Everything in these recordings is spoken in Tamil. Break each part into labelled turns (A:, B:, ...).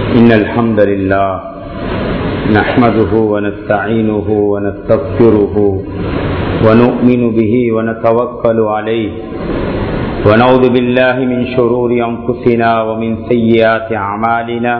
A: إن الحمد لله نحمده ونستعينه ونستغفره ونؤمن به ونتوكل عليه ونعوذ بالله من شرور أنفسنا ومن سيئات أعمالنا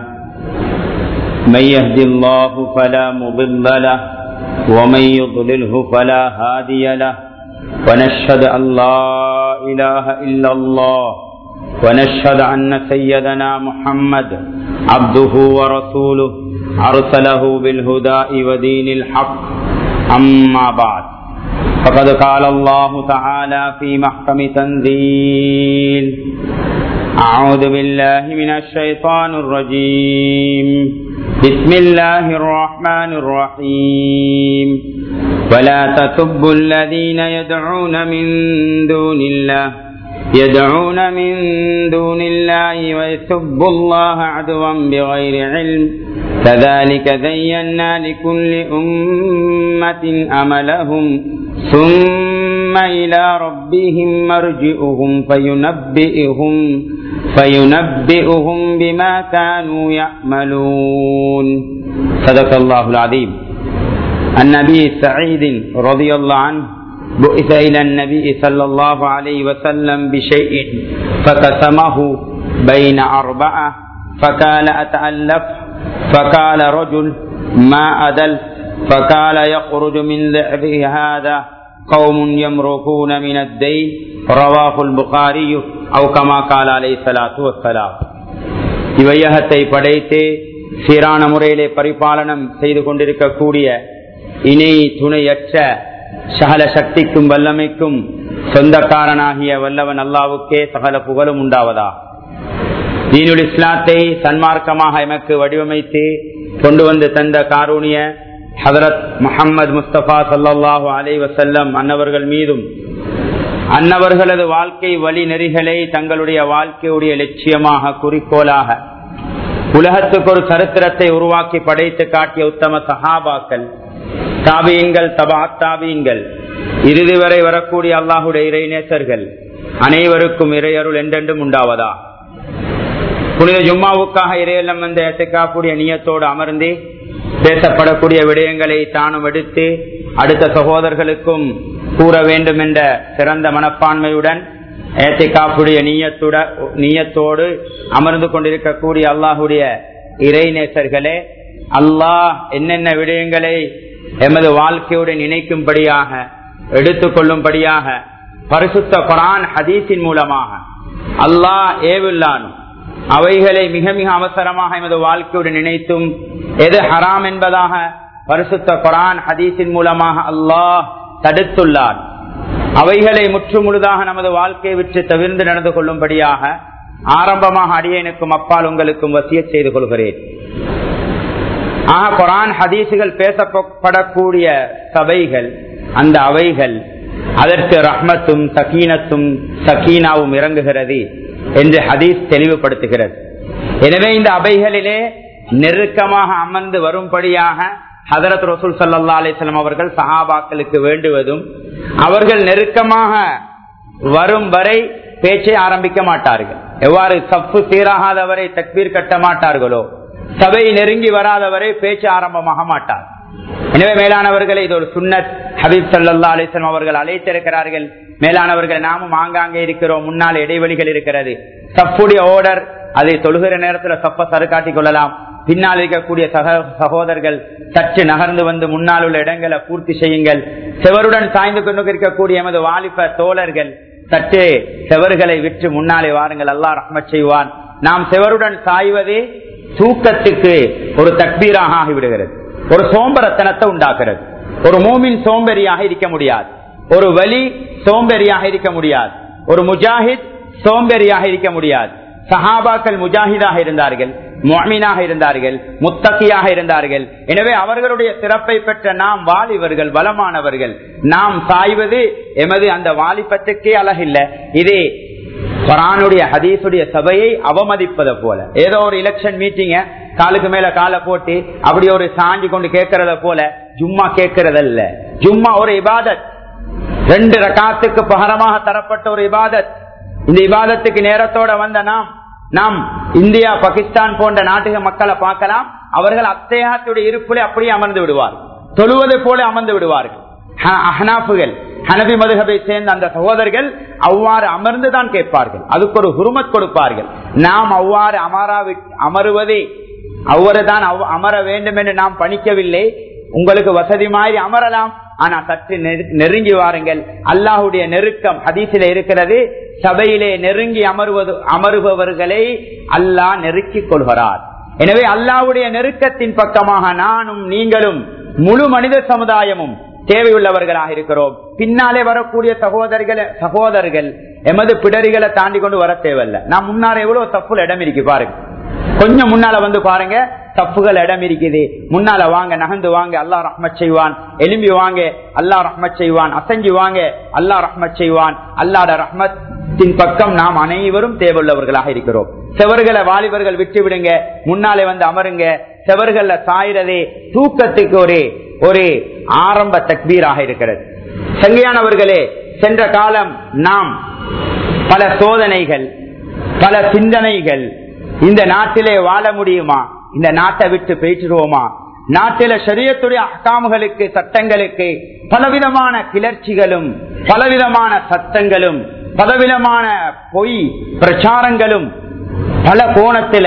A: من يهد الله فلا مضل له ومن يضلله فلا هادي له ونشهد أن لا إله إلا الله ونشهد أن سيدنا محمد عبده ورسوله أرسله بالهدى ودين الحق أما بعد فقد قال الله تعالى في محكم تنزيل أعوذ بالله من الشيطان الرجيم بسم الله الرحمن الرحيم ولا تسبوا الذين يدعون من دون الله يدعون من دون الله ويسبوا الله عدوا بغير علم كذلك زينا لكل أمة أملهم ثم إلى ربهم مرجئهم فينبئهم فينبئهم بما كانوا يعملون صدق الله العظيم النبي سعيد رضي الله عنه بعث إلى النبي صلى الله عليه وسلم بشيء فقسمه بين أربعة فقال أتألف فقال رجل ما أدلت فقال يخرج من ذعبه هذا قوم يمرقون من الدين رواه البخاري أو كما قال عليه الصلاة والسلام இவையகத்தை படைத்து சீரான முறையிலே பரிபாலனம் செய்து கொண்டிருக்கக்கூடிய இணை துணையற்ற சகல சக்திக்கும் வல்லமைக்கும் சொந்தக்காரனாகிய வல்லவன் அல்லாவுக்கே சகல புகழும் உண்டாவதா தீனுல் இஸ்லாத்தை சன்மார்க்கமாக எமக்கு வடிவமைத்து கொண்டு வந்து தந்த காரூணிய ஹதரத் முகமது முஸ்தபா சல்லாஹூ அலை வசல்லம் அன்னவர்கள் மீதும் அன்னவர்களது வாழ்க்கை வழி நெறிகளை தங்களுடைய வாழ்க்கையுடைய லட்சியமாக குறிக்கோளாக உலகத்துக்கு ஒரு சரித்திரத்தை உருவாக்கி படைத்து காட்டிய உத்தம சஹாபாக்கள் தாபியன்கள் தபா தாபியன்கள் இறுதி வரை வரக்கூடிய அல்லாஹுடைய இறைநேசர்கள் அனைவருக்கும் இறையருள் என்றென்றும் உண்டாவதா புனித ஜும்மாவுக்காக இறையெல்லாம் வந்த எசைக்காக்கூடிய நியத்தோடு அமர்ந்து பேசப்படக்கூடிய விடயங்களை தானும் எடுத்து அடுத்த சகோதரர்களுக்கும் கூற வேண்டும் என்ற சிறந்த மனப்பான்மையுடன் ஏத்திக்காப்புடைய நீயத்துட நீயத்தோடு அமர்ந்து கொண்டிருக்கக்கூடிய அல்லாஹுடைய இறைநேசர்களே அல்லாஹ் என்னென்ன விடயங்களை எமது வாழ்க்கையுடன் இணைக்கும்படியாக எடுத்துக்கொள்ளும்படியாக பரிசுத்த குரான் ஹதீஸின் மூலமாக அல்லாஹ் ஏவில்லானும் அவைகளை மிக மிக அவசரமாக எமது வாழ்க்கையுடன் நினைத்தும் எது ஹராம் என்பதாக பரிசுத்த குரான் ஹதீஸின் மூலமாக அல்லாஹ் தடுத்துள்ளார் அவைகளை முற்று முழுதாக நமது வாழ்க்கையை விற்று தவிர்ந்து நடந்து கொள்ளும்படியாக ஆரம்பமாக அடியனுக்கும் அப்பால் உங்களுக்கும் வசிய செய்து கொள்கிறேன் ஆக குரான் ஹதீசுகள் பேசப்படக்கூடிய சபைகள் அந்த அவைகள் அதற்கு ரஹ்மத்தும் சகீனத்தும் சகீனாவும் இறங்குகிறது என்று ஹதீஸ் தெளிவுபடுத்துகிறது எனவே இந்த அவைகளிலே நெருக்கமாக அமர்ந்து வரும்படியாக ஹதரத் ரசூல் சல்லா அலிஸ்லாம் அவர்கள் சஹாபாக்களுக்கு வேண்டுவதும் அவர்கள் நெருக்கமாக வரும் வரை பேச்சை ஆரம்பிக்க மாட்டார்கள் எவ்வாறு சப்பு சீராகாதவரை தக்பீர் கட்ட மாட்டார்களோ சபை நெருங்கி வராதவரை பேச்சு ஆரம்பமாக மாட்டார் எனவே மேலானவர்களை இது ஒரு சுன்னத் ஹபீப் சல்லா அலிஸ்லாம் அவர்கள் அழைத்திருக்கிறார்கள் மேலானவர்கள் நாமும் ஆங்காங்கே இருக்கிறோம் முன்னால் இடைவெளிகள் இருக்கிறது சப்புடைய ஓர்டர் அதை தொழுகிற நேரத்தில் சப்ப சருக்காட்டிக் கொள்ளலாம் பின்னால் இருக்கக்கூடிய சக சகோதரர்கள் சற்று நகர்ந்து வந்து முன்னால் உள்ள இடங்களை பூர்த்தி செய்யுங்கள் செவருடன் சாய்ந்து கொண்டு இருக்கக்கூடிய எமது வாலிப தோழர்கள் சற்று செவர்களை விற்று முன்னாலே வாருங்கள் அல்லா ரஹ்மத் செய்வான் நாம் செவருடன் சாய்வதே தூக்கத்துக்கு ஒரு தக்பீராக ஆகிவிடுகிறது ஒரு சோம்பரத்தனத்தை உண்டாக்குறது ஒரு மூமின் சோம்பெறியாக இருக்க முடியாது ஒரு வலி சோம்பெறியாக இருக்க முடியாது ஒரு முஜாஹித் சோம்பெறியாக இருக்க முடியாது சஹாபாக்கள் முஜாஹிதாக இருந்தார்கள் மொமீனாக இருந்தார்கள் முத்தகியாக இருந்தார்கள் எனவே அவர்களுடைய சிறப்பை பெற்ற நாம் வாலிபர்கள் பலமானவர்கள் நாம் சாய்வது எமது அந்த வாலிபத்துக்கே அழகில்லை இது குரானுடைய ஹதீசுடைய சபையை அவமதிப்பதை போல ஏதோ ஒரு எலெக்ஷன் மீட்டிங்க காலுக்கு மேல காலை போட்டு அப்படி ஒரு சாஞ்சி கொண்டு கேட்கறத போல ஜும்மா கேட்கறதல்ல ஜும்மா ஒரு இபாதத் ரெண்டு ரகாத்துக்கு பகரமாக தரப்பட்ட ஒரு இபாதத் இந்த இபாதத்துக்கு நேரத்தோட வந்த நாம் நாம் இந்தியா பாகிஸ்தான் போன்ற நாட்டு மக்களை பார்க்கலாம் அவர்கள் அத்தேகத்துடைய இருப்பிலே அப்படியே அமர்ந்து விடுவார் தொழுவதை போல அமர்ந்து விடுவார்கள் அஹ்னாஃபுகள் ஹனபி மதுகபை சேர்ந்த அந்த சகோதரர்கள் அவ்வாறு அமர்ந்துதான் கேட்பார்கள் அதுக்கு ஒரு ஹுருமத் கொடுப்பார்கள் நாம் அவ்வாறு அமரா அமருவதே அவ்வாறு தான் அமர வேண்டும் என்று நாம் பணிக்கவில்லை உங்களுக்கு வசதி மாதிரி அமரலாம் ஆனா சற்று நெருங்கி வாருங்கள் அல்லாஹுடைய நெருக்கம் ஹதீசில இருக்கிறது சபையிலே நெருங்கி அமர்வது அமருபவர்களை அல்லாஹ் நெருக்கிக் கொள்கிறார் எனவே அல்லாஹுடைய நெருக்கத்தின் பக்கமாக நானும் நீங்களும் முழு மனித சமுதாயமும் தேவையுள்ளவர்களாக இருக்கிறோம் பின்னாலே வரக்கூடிய சகோதரர்கள் சகோதரர்கள் எமது பிடரிகளை தாண்டி கொண்டு வர தேவையில்ல நான் முன்னால எவ்வளவு தப்புல இடம் இருக்கு பாருங்க கொஞ்சம் முன்னால வந்து பாருங்க தப்புகள் இடம் இருக்குது முன்னால வாங்க நகர்ந்து வாங்க அல்லா ரஹ்மத் செய்வான் எலும்பி வாங்க அல்லா ரஹ்மத் செய்வான் அசஞ்சு வாங்க அல்லா ரஹ்மத் செய்வான் அல்லாட ரஹ்மத்தின் பக்கம் நாம் அனைவரும் தேவையுள்ளவர்களாக இருக்கிறோம் செவர்களை வாலிபர்கள் விட்டு விடுங்க முன்னாலே வந்து அமருங்க செவர்கள்ல சாயிறதே தூக்கத்துக்கு ஒரு ஒரு ஆரம்ப தக்பீராக இருக்கிறது சங்கையானவர்களே சென்ற காலம் நாம் பல சோதனைகள் பல சிந்தனைகள் இந்த நாட்டிலே வாழ முடியுமா இந்த நாட்டை விட்டு பேசிடுவோமா நாட்டில சரியத்துடைய அக்காமுகளுக்கு சட்டங்களுக்கு பலவிதமான கிளர்ச்சிகளும் பலவிதமான சட்டங்களும் பலவிதமான பொய் பிரச்சாரங்களும் பல கோணத்தில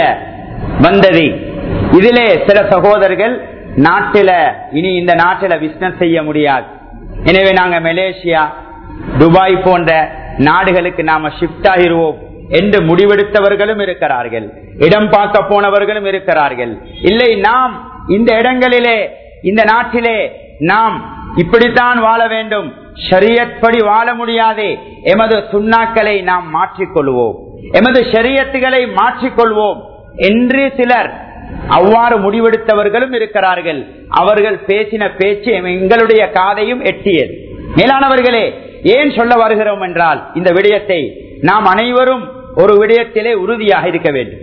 A: வந்தது இதிலே சில சகோதரர்கள் நாட்டில இனி இந்த நாட்டில பிசினஸ் செய்ய முடியாது எனவே நாங்க மலேசியா துபாய் போன்ற நாடுகளுக்கு நாம ஷிப்ட் ஆகிருவோம் என்று முடிவெடுத்தவர்களும் இருக்கிறார்கள் இடம் பார்க்க போனவர்களும் இருக்கிறார்கள் இல்லை நாம் இந்த இடங்களிலே இந்த நாட்டிலே நாம் இப்படித்தான் வாழ வேண்டும் ஷரியத்படி வாழ முடியாதே எமது சுண்ணாக்களை நாம் மாற்றிக்கொள்வோம் எமது ஷரியத்துகளை மாற்றிக்கொள்வோம் என்று சிலர் அவ்வாறு முடிவெடுத்தவர்களும் இருக்கிறார்கள் அவர்கள் பேசின பேச்சு எங்களுடைய காதையும் எட்டியது மேலானவர்களே ஏன் சொல்ல வருகிறோம் என்றால் இந்த விடயத்தை நாம் அனைவரும் ஒரு விடயத்திலே உறுதியாக இருக்க வேண்டும்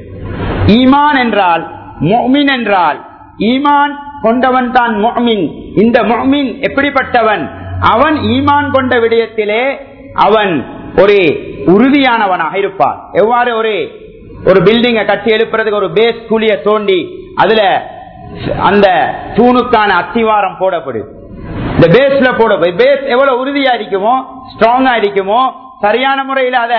A: ஈமான் என்றால் மொமின் என்றால் ஈமான் கொண்டவன் தான் மொமின் இந்த மொமின் எப்படிப்பட்டவன் அவன் ஈமான் கொண்ட விடயத்திலே அவன் ஒரு உறுதியானவனாக இருப்பார் எவ்வாறு ஒரு ஒரு பில்டிங்கை கட்டி எழுப்புறதுக்கு ஒரு பேஸ் குழிய தோண்டி அதுல அந்த தூணுக்கான அத்திவாரம் போடப்படுது இந்த பேஸ்ல போட பேஸ் எவ்வளவு உறுதியா இருக்குமோ ஸ்ட்ராங்கா இருக்குமோ சரியான முறையில் அத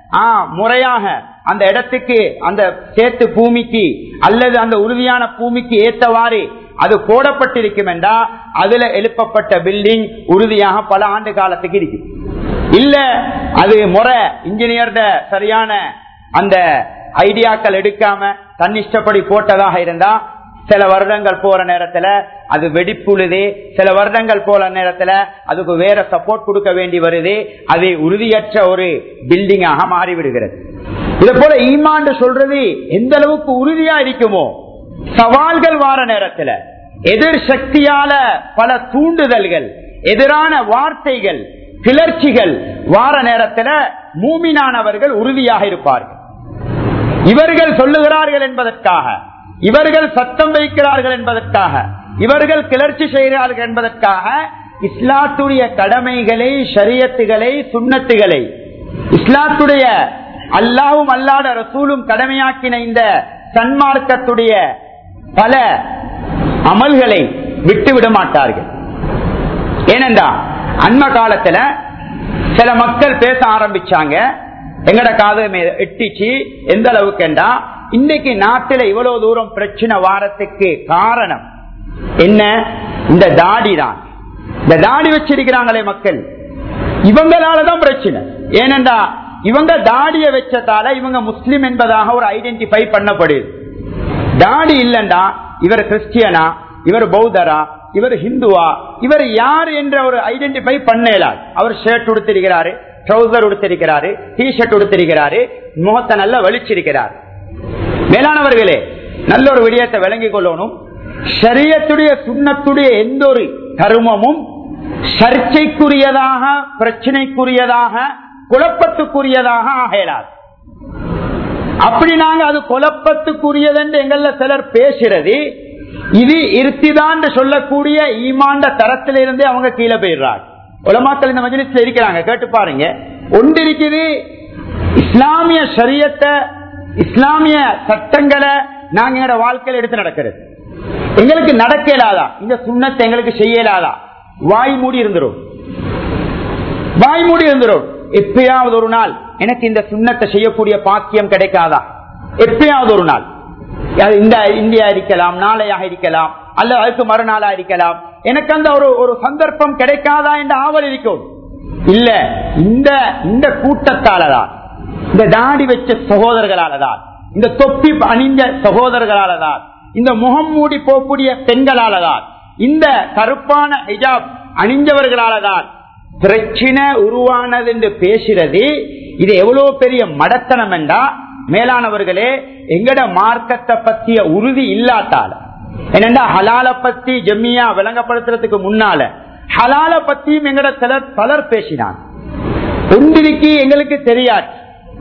A: முறையாக அந்த இடத்துக்கு அந்த சேத்து பூமிக்கு அல்லது அந்த உறுதியான பூமிக்கு ஏத்தவாறு அது போடப்பட்டிருக்கும் என்றா அதுல எழுப்பப்பட்ட பில்டிங் உறுதியாக பல ஆண்டு காலத்துக்கு இருக்கு இல்ல அது முறை இன்ஜினியர்ட சரியான அந்த ஐடியாக்கள் எடுக்காம தன்னிஷ்டப்படி போட்டதாக இருந்தா சில வருடங்கள் போற நேரத்துல அது வெடிப்புழுது சில வருடங்கள் போற நேரத்துல அதுக்கு வேற சப்போர்ட் கொடுக்க வேண்டி வருது அது உறுதியற்ற ஒரு பில்டிங்காக மாறிவிடுகிறது இதை போல ஈமாண்டு சொல்றது எந்த அளவுக்கு உறுதியா இருக்குமோ சவால்கள் வார நேரத்துல எதிர் சக்தியால பல தூண்டுதல்கள் எதிரான வார்த்தைகள் கிளர்ச்சிகள் வார நேரத்துல மூமினானவர்கள் உறுதியாக இருப்பார்கள் இவர்கள் சொல்லுகிறார்கள் என்பதற்காக இவர்கள் சத்தம் வைக்கிறார்கள் என்பதற்காக இவர்கள் கிளர்ச்சி செய்கிறார்கள் என்பதற்காக இஸ்லாத்துடைய கடமைகளை ஷரியத்துகளை சுண்ணத்துகளை இஸ்லாத்துடைய அல்லாவும் அல்லாத ரசூலும் கடமையாக்கின இந்த சன்மார்க்கத்துடைய பல அமல்களை விட்டு விட மாட்டார்கள் ஏனென்றா அண்ம காலத்துல சில மக்கள் பேச ஆரம்பிச்சாங்க எங்கட காது எட்டிச்சு எந்த அளவுக்குண்டா இன்னைக்கு நாட்டில இவ்வளவு தூரம் பிரச்சனை வாரத்துக்கு காரணம் என்ன இந்த தாடி தான் இந்த தாடி வச்சிருக்கிறாங்களே மக்கள் இவங்களாலதான் பிரச்சனை ஏனென்றா இவங்க தாடிய வச்சதால இவங்க முஸ்லிம் என்பதாக ஒரு ஐடென்டிஃபை பண்ணப்படுது தாடி இல்லண்டா இவர் கிறிஸ்டியனா இவர் பௌத்தரா இவர் ஹிந்துவா இவர் யார் என்ற ஒரு ஐடென்டிஃபை பண்ணலார் அவர் ஷர்ட் உடுத்திருக்கிறாரு ட்ரௌசர் உடுத்திருக்கிறாரு டி ஷர்ட் உடுத்திருக்கிறாரு முகத்தை நல்லா வலிச்சிருக்கிறார் மேலானவர்களே நல்ல ஒரு விடயத்தை விளங்கிக் கொள்ளணும் சரியத்துடைய சுண்ணத்துடைய எந்த ஒரு கருமமும் சர்ச்சைக்குரியதாக பிரச்சனைக்குரியதாக குழப்பத்துக்குரியதாக ஆகலாது அப்படி நாங்க அது குழப்பத்துக்குரியது என்று எங்கள்ல சிலர் பேசுறது இது இருத்திதான் சொல்லக்கூடிய ஈமாண்ட தரத்திலிருந்தே அவங்க கீழே போயிடுறாங்க உலமாக்கள் இந்த மஜிலிஸ்ல இருக்கிறாங்க கேட்டு பாருங்க ஒன்று இருக்குது இஸ்லாமிய சரியத்தை இஸ்லாமிய சட்டங்களை நாங்க எங்களோட வாழ்க்கையில எடுத்து நடக்கிறது எங்களுக்கு நடக்க இயலாதா இந்த சுண்ணத்தை எங்களுக்கு செய்ய இயலாதா வாய் மூடி இருந்துரும் வாய் மூடி இருந்துரும் எப்பயாவது ஒரு நாள் எனக்கு இந்த சுண்ணத்தை செய்யக்கூடிய பாக்கியம் கிடைக்காதா எப்பயாவது ஒரு நாள் அது இந்த இந்தியா இருக்கலாம் நாளையாக இருக்கலாம் அல்ல அதுக்கு மறுநாளா இருக்கலாம் எனக்கு அந்த ஒரு ஒரு சந்தர்ப்பம் கிடைக்காதா என்ற ஆவல் இருக்கும் இல்ல இந்த இந்த கூட்டத்தாலதான் இந்த தாடி வச்ச சகோதரர்களாலதான் இந்த தொப்பி அணிந்த சகோதரர்களாலதான் இந்த முகம் மூடி போகக்கூடிய பெண்களாலதான் இந்த கருப்பான ஹிஜாப் அணிஞ்சவர்களாலதான் பிரச்சனை உருவானது என்று பேசுறது இது எவ்வளவு பெரிய மடத்தனம் என்றா மேலானவர்களே எங்கட மார்க்கத்தை பத்திய உறுதி இல்லாட்டால என்னண்டா ஹலால பத்தி ஜம்மியா விளங்கப்படுத்துறதுக்கு முன்னால ஹலால பத்தியும் எங்கட சிலர் பலர் பேசினான் ஒன்றிற்கு எங்களுக்கு தெரியாது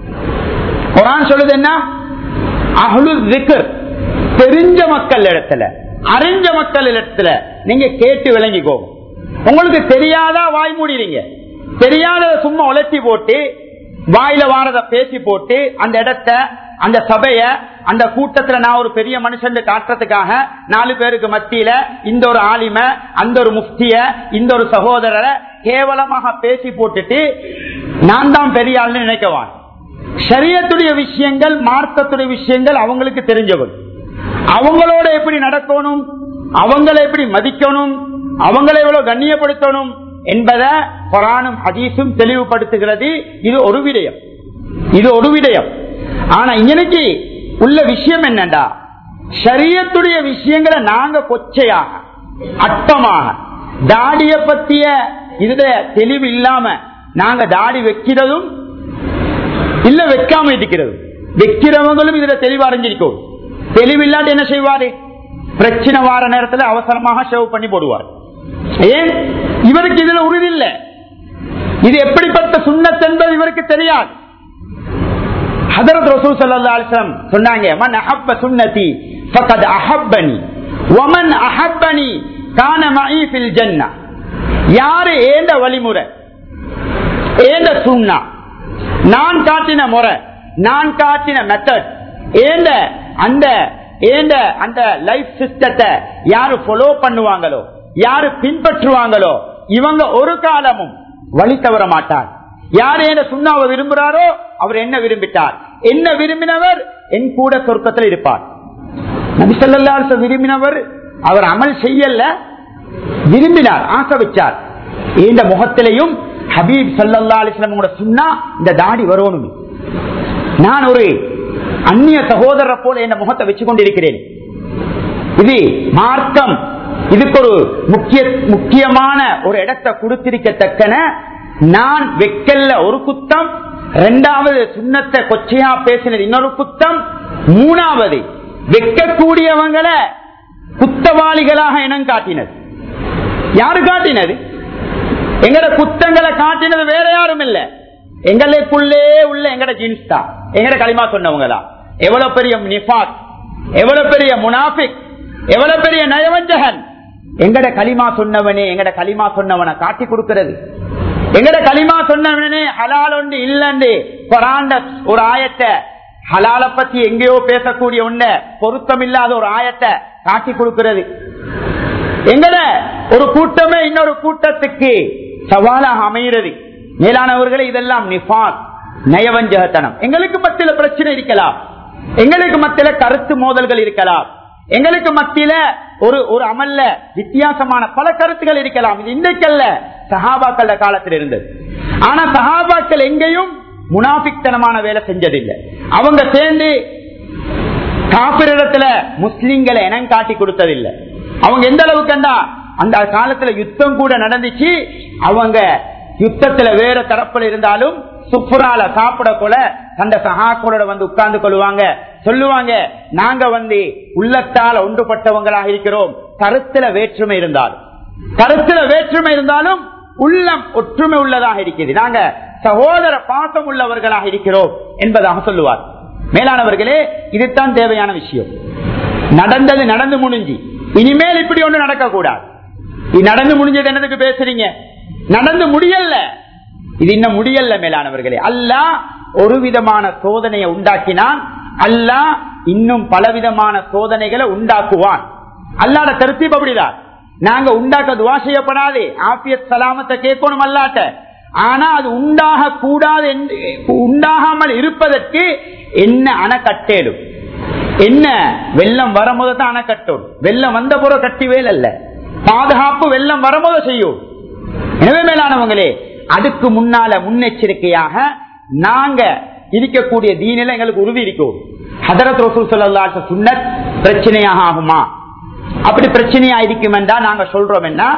A: குரான் சொல்லுது என்ன அஹ்லு திக்ர் தெரிஞ்ச மக்கள் இடத்துல அறிஞ்ச மக்கள் இடத்துல நீங்க கேட்டு விளங்கிக்கோ உங்களுக்கு தெரியாதா வாய் மூடிறீங்க தெரியாத சும்மா உலர்த்தி போட்டு வாயில வாரத பேசி போட்டு அந்த இடத்த அந்த சபைய அந்த கூட்டத்துல நான் ஒரு பெரிய மனுஷன் காட்டுறதுக்காக நாலு பேருக்கு மத்தியில இந்த ஒரு ஆலிம அந்த ஒரு முஃப்திய இந்த ஒரு சகோதரரை கேவலமாக பேசி போட்டுட்டு நான் தான் பெரிய ஆள்னு நினைக்கவான் சரியத்துடைய விஷயங்கள் மார்க்கத்துடைய விஷயங்கள் அவங்களுக்கு தெரிஞ்சவங்க அவங்களோட எப்படி நடக்கணும் அவங்களை எப்படி மதிக்கணும் அவங்களை எவ்வளவு கண்ணியப்படுத்தணும் என்பதை குரானும் ஹதீஸும் தெளிவுபடுத்துகிறது இது ஒரு விடயம் இது ஒரு விடயம் ஆனா இன்னைக்கு உள்ள விஷயம் என்னண்டா சரியத்துடைய விஷயங்களை நாங்க கொச்சையாக அற்பமாக தாடிய பத்திய இதுல தெளிவு இல்லாம நாங்க தாடி வைக்கிறதும் இல்ல வைக்காம இருக்கிறது வைக்கிறவங்களும் இதுல தெளிவு அறிஞ்சிருக்கும் தெளிவில்லாட்டு என்ன செய்வாரு பிரச்சனை வார நேரத்தில் அவசரமாக ஷேவ் பண்ணி போடுவார் ஏன் இவருக்கு இதுல உறுதி இல்லை இது எப்படிப்பட்ட சுண்ணத் என்பது இவருக்கு தெரியாது ஹதரத் ரசூல் ஸல்லல்லாஹு அலைஹி வஸல்லம் சொன்னாங்க மன் அஹப்ப சுன்னதி ஃபகத் அஹப்பனி வமன் அஹப்பனி கான மஇ ஃபில் ஜன்னah யாரு ஏந்த வழிமுறை ஏந்த சுன்னா நான் காட்டின முறை நான் காட்டின மெத்தட் ஏந்த அந்த ஏந்த அந்த லைஃப் சிஸ்டத்தை யாரு ஃபாலோ பண்ணுவாங்களோ யாரு பின்பற்றுவாங்களோ இவங்க ஒரு காலமும் வழி தவற மாட்டார் யார் என்ன சுண்ணாவை விரும்புறாரோ அவர் என்ன விரும்பிட்டார் என்ன விரும்பினவர் என் கூட சொர்க்கத்தில் இருப்பார் நபிசல்லா விரும்பினவர் அவர் அமல் செய்யல விரும்பினார் ஆசை வச்சார் இந்த முகத்திலையும் ஹபீப் சல்லா அலிஸ்லாம் சுண்ணா இந்த தாடி வரணும் நான் ஒரு அந்நிய சகோதரரை போல என் முகத்தை வச்சு கொண்டிருக்கிறேன் இது மார்க்கம் இதுக்கு ஒரு முக்கிய முக்கியமான ஒரு இடத்தை கொடுத்திருக்கத்தக்கன நான் வெக்கல்ல ஒரு குத்தம் இரண்டாவது சுண்ணத்தை கொச்சையா பேசினது இன்னொரு குத்தம் மூணாவது வெக்கக்கூடியவங்களை குத்தவாளிகளாக இனம் காட்டினது யாரு காட்டினது எங்கட குத்தங்களை காட்டினது வேற யாரும் இல்ல எங்களுக்குள்ளே உள்ள எங்கட ஜீன்ஸ் தான் எங்கட களிமா சொன்னவங்களா எவ்வளவு பெரிய நிஃபாக் எவ்வளவு பெரிய முனாபிக் எவ்வளவு பெரிய நயவஞ்சகன் எங்கட களிமா சொன்னவனே எங்கட களிமா சொன்னவனை காட்டி கொடுக்கிறது எங்கட களிமா சொன்னவனே ஹலால் ஒன்று இல்லன்னு கொராண்ட ஒரு ஆயத்தை ஹலால பத்தி எங்கேயோ பேசக்கூடிய உண்ட பொருத்தம் இல்லாத ஒரு ஆயத்தை காட்டி கொடுக்கிறது எங்கட ஒரு கூட்டமே இன்னொரு கூட்டத்துக்கு சவாலாக அமைகிறது மேலானவர்களே இதெல்லாம் நிஃபாக் நயவஞ்சகத்தனம் எங்களுக்கு மத்தியில பிரச்சனை இருக்கலாம் எங்களுக்கு மத்தியில கருத்து மோதல்கள் இருக்கலாம் எங்களுக்கு மத்தியில ஒரு ஒரு அமல்ல வித்தியாசமான பல கருத்துகள் இருக்கலாம் இது இன்றைக்கல்ல சஹாபாக்கள் காலத்தில் இருந்தது ஆனா சஹாபாக்கள் எங்கேயும் முனாபிக்தனமான வேலை செஞ்சதில்லை அவங்க சேர்ந்து காப்பிரிடத்துல முஸ்லிம்களை இனம் காட்டி கொடுத்ததில்லை அவங்க எந்த அளவுக்கு அந்த காலத்துல யுத்தம் கூட நடந்துச்சு அவங்க யுத்தத்துல வேற தரப்புல இருந்தாலும் சுப்புரால சாப்பிட போல அந்த சகாக்களோட வந்து உட்கார்ந்து கொள்வாங்க சொல்லுவாங்க நாங்க வந்து உள்ளத்தால ஒன்றுபட்டவங்களாக இருக்கிறோம் கருத்துல வேற்றுமை இருந்தாலும் கருத்துல வேற்றுமை இருந்தாலும் உள்ளம் ஒற்றுமை உள்ளதாக இருக்கிறது நாங்க சகோதர பாசம் உள்ளவர்களாக இருக்கிறோம் என்பதாக சொல்லுவார் மேலானவர்களே இதுதான் தேவையான விஷயம் நடந்தது நடந்து முடிஞ்சு இனிமேல் இப்படி ஒண்ணு நடக்க கூடாது இது நடந்து முடிஞ்சது என்னதுக்கு பேசுறீங்க நடந்து முடியல இது இன்னும் முடியல மேலானவர்களே அல்ல ஒரு விதமான சோதனையை உண்டாக்கினான் அல்லாஹ் இன்னும் பலவிதமான சோதனைகளை உண்டாக்குவான் அல்லாட தருத்தீப் அப்படிதான் நாங்க உண்டாக்க துவா செய்யப்படாது ஆபியத் சலாமத்தை கேட்கணும் அல்லாட்ட ஆனா அது உண்டாக கூடாது என்று உண்டாகாமல் இருப்பதற்கு என்ன அணக்கட்டேடும் என்ன வெள்ளம் வரும்போது தான் அணக்கட்டும் வெள்ளம் வந்த பிறகு கட்டி வேல் அல்ல பாதுகாப்பு வெள்ளம் வரும்போது செய்யும் எனவே மேலானவங்களே அதுக்கு முன்னால முன்னெச்சரிக்கையாக நாங்க இருக்கக்கூடிய தீனில எங்களுக்கு உறுதி இருக்கும் ஹதரத் ரசூல் ஸல்லல்லாஹு சுன்னத் பிரச்சனையாக ஆகுமா அப்படி பிரச்சனையா இருக்கும் என்றா நாங்க சொல்றோம் என்ன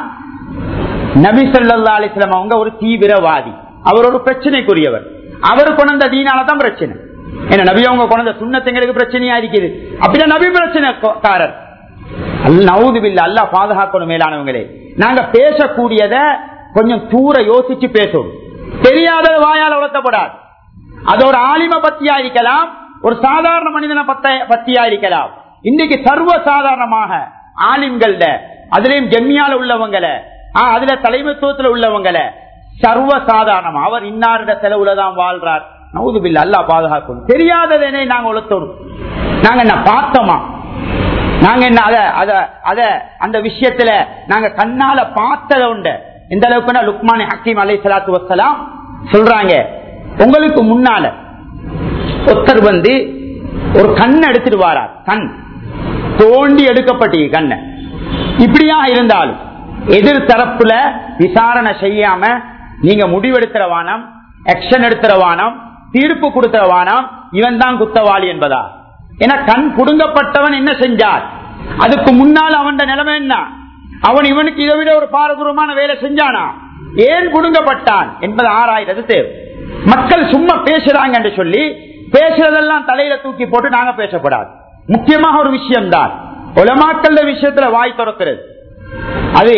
A: நபி ஸல்லல்லாஹு அலைஹி வஸல்லம் அவங்க ஒரு தீவிரவாதி அவர் ஒரு பிரச்சனைக்குரியவர் அவர் கொண்ட தீனால தான் பிரச்சனை ஏன்னா நபி அவங்க கொண்ட சுண்ணத்து எங்களுக்கு பிரச்சனையா இருக்குது அப்படின்னா நபி பிரச்சனைக்காரர் நவுதுபில்ல அல்லா பாதுகாக்கணும் மேலானவங்களே நாங்க பேசக்கூடியத கொஞ்சம் தூர யோசிச்சு பேசும் தெரியாத வாயால் வளர்த்தப்படாது அது ஒரு ஆலிம பத்தியா இருக்கலாம் ஒரு சாதாரண மனிதனை பத்த- பத்தியா இருக்கலாம் இன்னைக்கு சர்வ சாதாரணமாக ஆலிம்கள்ல அதுலயும் ஜெம்மியால உள்ளவங்களை ஆ, அதுல தலைமைத்துவத்துல உள்ளவங்களை சர்வ சாதாரணம் அவர் இன்னாருட செலவுல தான் வாழ்றார் நவுதுபில்ல அல்லா பாதுகாக்கணும் தெரியாததனை நாங்க உளத்தோம் நாங்க என்ன பார்த்தோமா நாங்க என்ன அத அத அத அந்த விஷயத்துல நாங்க கண்ணால பார்த்தத உண்டு இந்த அளவுக்குன்னா லுக்மான் ஹக்கீம் அலை சலாத்து வசலாம் சொல்றாங்க உங்களுக்கு முன்னால ஒருத்தர் வந்து ஒரு கண் எடுத்துட்டு வாரார் கண் தோண்டி எடுக்கப்பட்டு கண்ண இப்படியா இருந்தாலும் எதிர் தரப்புல விசாரணை செய்யாம நீங்க முடிவெடுக்கிற வானம் ஆக்ஷன் எடுக்கிற வானம் தீர்ப்பு கொடுக்கிற வானம் இவன் தான் குத்தவாளி என்பதா என கண் புடுங்கப்பட்டவன் என்ன செஞ்சார் அதுக்கு முன்னால் அவன் நிலைமை என்ன அவன் இவனுக்கு இதை விட ஒரு பாரதூரமான வேலை செஞ்சானா ஏன் புடுங்கப்பட்டான் என்பது ஆராய்றது தேவை மக்கள் சும்மா பேசுறாங்க என்று சொல்லி பேசுறதெல்லாம் தலையில தூக்கி போட்டு நாங்க பேசப்படாது முக்கியமாக ஒரு விஷயம் தான் உலமாக்கல்ல விஷயத்துல வாய் திறக்கிறது அது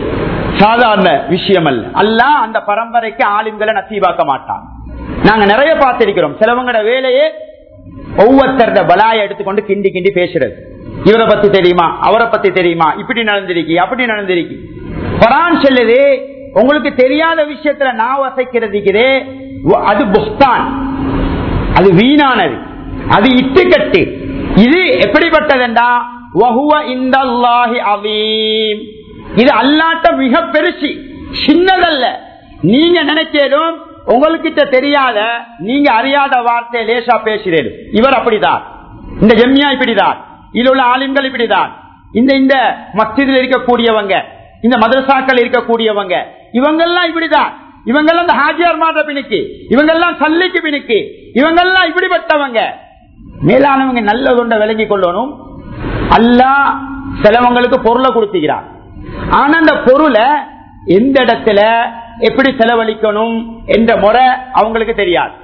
A: சாதாரண விஷயம் அல்ல அல்லாஹ் அந்த பரம்பரைக்கு ஆளுங்களை நசீபாக்க மாட்டான் நாங்க நிறைய பார்த்திருக்கிறோம் சிலவங்களோட வேலையே ஒவ்வொருத்தருட பலாய எடுத்துக்கொண்டு கிண்டி கிண்டி பேசுறது இவரை பத்தி தெரியுமா அவரை பத்தி தெரியுமா இப்படி நடந்திருக்கு அப்படி நடந்திருக்கு குரான் சொல்லுது உங்களுக்கு தெரியாத விஷயத்துல நான் வசைக்கிறதுக்குதே அது புஸ்தான் அது வீணானது அது இட்டுக்கட்டு இது எப்படிப்பட்டதுண்டா வஹுவ இந்தல்லாஹி அவீம் இது அல்லாட்ட மிக பெருசு சின்னதல்ல நீங்க நினைக்கலும் உங்களுக்கிட்ட தெரியாத நீங்க அறியாத வார்த்தை லேசா பேசுறேன் இவர் அப்படிதான் இந்த ஜெம்மியா இப்படிதான் இதுல உள்ள ஆலிம்கள் இப்படிதான் இந்த இந்த மஸ்ஜிதில் இருக்கக்கூடியவங்க இந்த மதரசாக்கள் இருக்கக்கூடியவங்க இவங்கெல்லாம் இப்படிதான் இவங்கெல்லாம் இந்த ஹாஜியார் மாத பிணிக்கு இவங்கெல்லாம் சல்லிக்கு பிணிக்கு இவங்கெல்லாம் இப்படிப்பட்டவங்க மேலானவங்க நல்ல ஒன்றை விளங்கி கொள்ளணும் அல்லாஹ் சிலவங்களுக்கு பொருளை கொடுத்துக்கிறார் ஆனா அந்த பொருளை எந்த இடத்துல எப்படி செலவழிக்கணும் என்ற முறை அவங்களுக்கு தெரியாது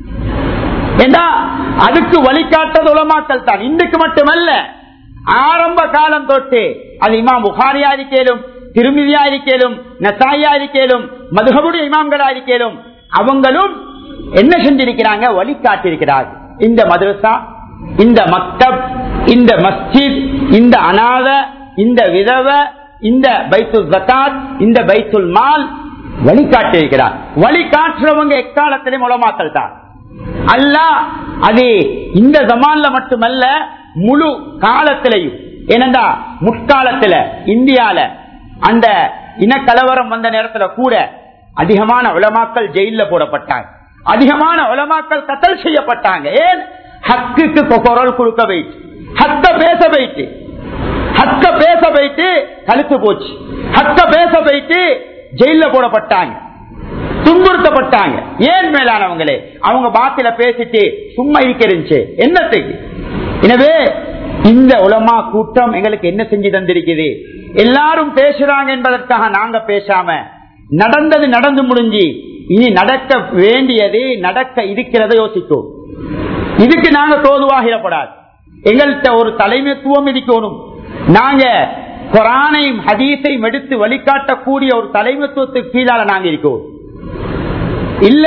A: ஏண்டா அதுக்கு வழிகாட்டது உலமாக்கல் தான் இன்றைக்கு மட்டுமல்ல ஆரம்ப காலம் தொட்டு அது இமாம் புகாரியா இருக்கேலும் திருமிதியா இருக்கேலும் நசாயா இருக்கேலும் மதுகபுடைய இமாம்களா இருக்கேலும் அவங்களும் என்ன செஞ்சிருக்கிறாங்க வழிகாட்டிருக்கிறார் இந்த மதரசா இந்த மக்தப் இந்த மஸ்ஜித் இந்த அனாத இந்த விதவ இந்த பைத்துல் ஜக்காத் இந்த பைத்துல் மால் வழிகாட்டிருக்கிறார் வழிகாட்டுறவங்க எக்காலத்திலே உலமாக்கல் தான் அல்லாஹ் அது இந்த ஜமான்ல மட்டுமல்ல முழு காலத்திலையும் ஏனென்றா முற்காலத்துல இந்தியால அந்த இனக்கலவரம் வந்த நேரத்துல கூட அதிகமான உலமாக்கள் ஜெயில போடப்பட்டாங்க அதிகமான உலமாக்கள் கத்தல் செய்யப்பட்டாங்க ஏன் ஹக்குக்கு குரல் கொடுக்க வைத்து ஹக்க பேச வைத்து ஹக்க பேச வைத்து கழுத்து போச்சு ஹக்க பேச வைத்து ஜெயில போடப்பட்டாங்க துன்புறுத்தப்பட்டாங்க ஏன் மேலானவங்களே அவங்க பாத்தில பேசிட்டு சும்மா இருக்கிறிச்சு என்னத்துக்கு எனவே இந்த உலமா கூட்டம் எங்களுக்கு என்ன செஞ்சு தந்திருக்குது எல்லாரும் பேசுறாங்க என்பதற்காக நாங்க பேசாம நடந்தது நடந்து முடிஞ்சு இனி நடக்க வேண்டியது நடக்க இருக்கிறத யோசிக்கும் இதுக்கு நாங்க தோதுவாகிடப்படாது எங்கள்கிட்ட ஒரு தலைமைத்துவம் இருக்கணும் நாங்க குரானையும் ஹதீஸையும் எடுத்து வழிகாட்டக்கூடிய ஒரு தலைமைத்துவத்துக்கு கீழால நாங்க இருக்கோம் இல்ல